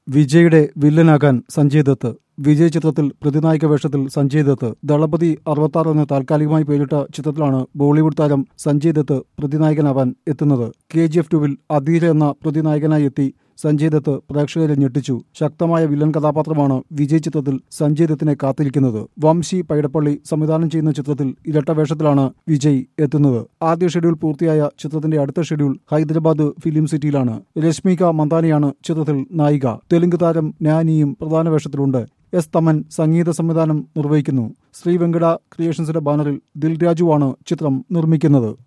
വിജയുടെ വില്ലനാകാൻ സഞ്ജയ് ദത്ത് വിജയ് ചിത്രത്തിൽ പ്രതിനായക വേഷത്തിൽ സഞ്ജയ് ദത്ത് ദളപതി അറുപത്താറ് എന്ന് താൽക്കാലികമായി പേരിട്ട ചിത്രത്തിലാണ് ബോളിവുഡ് താരം സഞ്ജയ് ദത്ത് പ്രതിനായകനാവാൻ എത്തുന്നത് കെ ജി എഫ് ടുവിൽ അധീര എന്ന പ്രതിനായകനായി എത്തി സഞ്ജയ് ദത്ത് പ്രേക്ഷകരെ ഞെട്ടിച്ചു ശക്തമായ വില്ലൻ കഥാപാത്രമാണ് വിജയ് ചിത്രത്തിൽ സഞ്ജയ് ദത്തിനെ കാത്തിരിക്കുന്നത് വംശി പൈടപ്പള്ളി സംവിധാനം ചെയ്യുന്ന ചിത്രത്തിൽ ഇരട്ട വേഷത്തിലാണ് വിജയ് എത്തുന്നത് ആദ്യ ഷെഡ്യൂൾ പൂർത്തിയായ ചിത്രത്തിന്റെ അടുത്ത ഷെഡ്യൂൾ ഹൈദരാബാദ് ഫിലിം സിറ്റിയിലാണ് രശ്മിക മന്ദാനിയാണ് ചിത്രത്തിൽ നായിക തെലുങ്ക് താരം നാനിയും പ്രധാന വേഷത്തിലുണ്ട് എസ് തമൻ സംഗീത സംവിധാനം നിർവഹിക്കുന്നു ശ്രീ വെങ്കട ക്രിയേഷൻസിന്റെ ബാനറിൽ ദിൽരാജുവാണ് ചിത്രം നിർമ്മിക്കുന്നത്